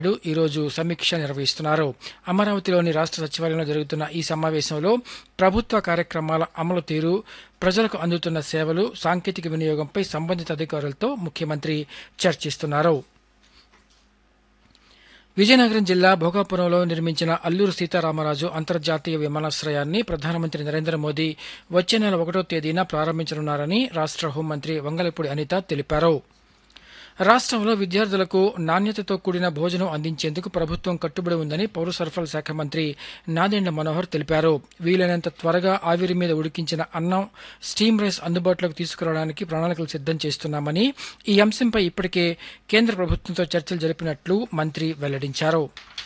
నాయుడు ఈరోజు సమీక్ష నిర్వహిస్తున్నారు అమరావతిలోని రాష్ట్ర సచివాలయంలో జరుగుతున్న ఈ సమావేశంలో ప్రభుత్వ కార్యక్రమాల అమలు తీరు ప్రజలకు అందుతున్న సేవలు సాంకేతిక వినియోగంపై సంబంధిత అధికారులతో ముఖ్యమంత్రి చర్చిస్తున్నారు విజయనగరం జిల్లా భోగాపురంలో నిర్మించిన అల్లూరు సీతారామరాజు అంతర్జాతీయ విమానాశ్రయాన్ని ప్రధానమంత్రి నరేంద్ర మోదీ వచ్చే నెల ఒకటో తేదీన ప్రారంభించనున్నారని రాష్ట్ర హోంమంత్రి వంగలపూడి అనిత తెలిపారు రాష్ట్రంలో విద్యార్థులకు నాణ్యతతో కూడిన భోజనం అందించేందుకు ప్రభుత్వం కట్టుబడి ఉందని పౌర సరఫరాల శాఖ మంత్రి నాదెండ్ల మనోహర్ తెలిపారు వీలైనంత త్వరగా ఆవిరి మీద ఉడికించిన అన్నం స్టీమ్ రైస్ అందుబాటులోకి తీసుకురావడానికి ప్రణాళికలు సిద్ధం చేస్తున్నామని ఈ అంశంపై ఇప్పటికే కేంద్ర ప్రభుత్వంతో చర్చలు జరిపినట్లు మంత్రి వెల్లడించారు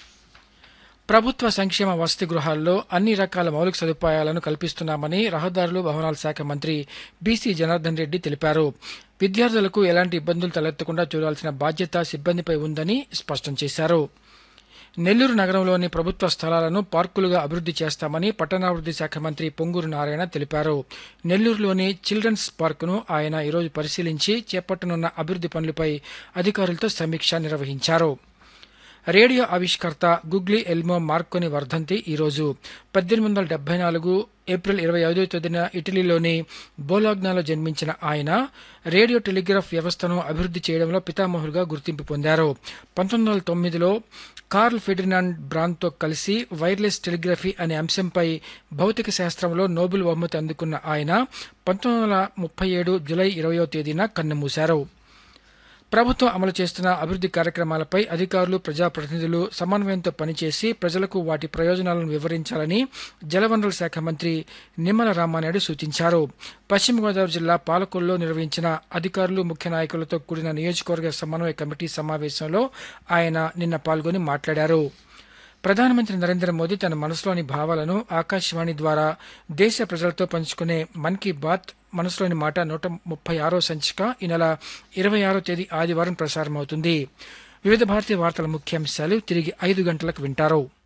ప్రభుత్వ సంక్షేమ వసతి గృహాల్లో అన్ని రకాల మౌలిక సదుపాయాలను కల్పిస్తున్నామని రహదారులు భవనాల శాఖ మంత్రి బీసీ జనార్దన్ రెడ్డి తెలిపారు విద్యార్థులకు ఎలాంటి ఇబ్బందులు తలెత్తకుండా చూడాల్సిన బాధ్యత సిబ్బందిపై ఉందని స్పష్టం చేశారు నెల్లూరు నగరంలోని ప్రభుత్వ స్థలాలను పార్కులుగా అభివృద్ధి చేస్తామని పట్టణాభివృద్ధి శాఖ మంత్రి పొంగూరు నారాయణ తెలిపారు నెల్లూరులోని చిల్డ్రన్స్ పార్కును ఆయన ఈరోజు పరిశీలించి చేపట్టనున్న అభివృద్ధి పనులపై అధికారులతో సమీక్ష నిర్వహించారు రేడియో ఆవిష్కర్త గుగ్లీ ఎల్మో మార్కోని వర్ధంతి ఈరోజు పద్దెనిమిది వందల డెబ్బై నాలుగు ఏప్రిల్ ఇరవై ఐదో తేదీన ఇటలీలోని బోలాగ్నాలో జన్మించిన ఆయన రేడియో టెలిగ్రాఫ్ వ్యవస్థను అభివృద్ధి చేయడంలో పితామహులుగా గుర్తింపు పొందారు పంతొమ్మిది వందల తొమ్మిదిలో కార్ల్ ఫెడినాండ్ బ్రాన్తో కలిసి వైర్లెస్ టెలిగ్రఫీ అనే అంశంపై భౌతిక శాస్త్రంలో నోబెల్ బహుమతి అందుకున్న ఆయన పంతొమ్మిది వందల ముప్పై ఏడు జులై ఇరవయో తేదీన కన్నుమూశారు ప్రభుత్వం అమలు చేస్తున్న అభివృద్ధి కార్యక్రమాలపై అధికారులు ప్రజాప్రతినిధులు సమన్వయంతో పనిచేసి ప్రజలకు వాటి ప్రయోజనాలను వివరించాలని జలవనరుల శాఖ మంత్రి నిమ్మల రామానాయుడు సూచించారు పశ్చిమ గోదావరి జిల్లా పాలకొల్లో నిర్వహించిన అధికారులు ముఖ్య నాయకులతో కూడిన నియోజకవర్గ సమన్వయ కమిటీ సమావేశంలో ఆయన నిన్న పాల్గొని మాట్లాడారు ప్రధానమంత్రి నరేంద్ర మోదీ తన మనసులోని భావాలను ఆకాశవాణి ద్వారా దేశ ప్రజలతో పంచుకునే మన్ కీ బాత్ మనసులోని మాట నూట ముప్పై ఆరో సంచిక ఈ నెల ఇరవై ఆరో తేదీ ఆదివారం ప్రసారమవుతుంది వివిధ భారతీయ వార్తల ముఖ్యాంశాలు తిరిగి ఐదు గంటలకు వింటారు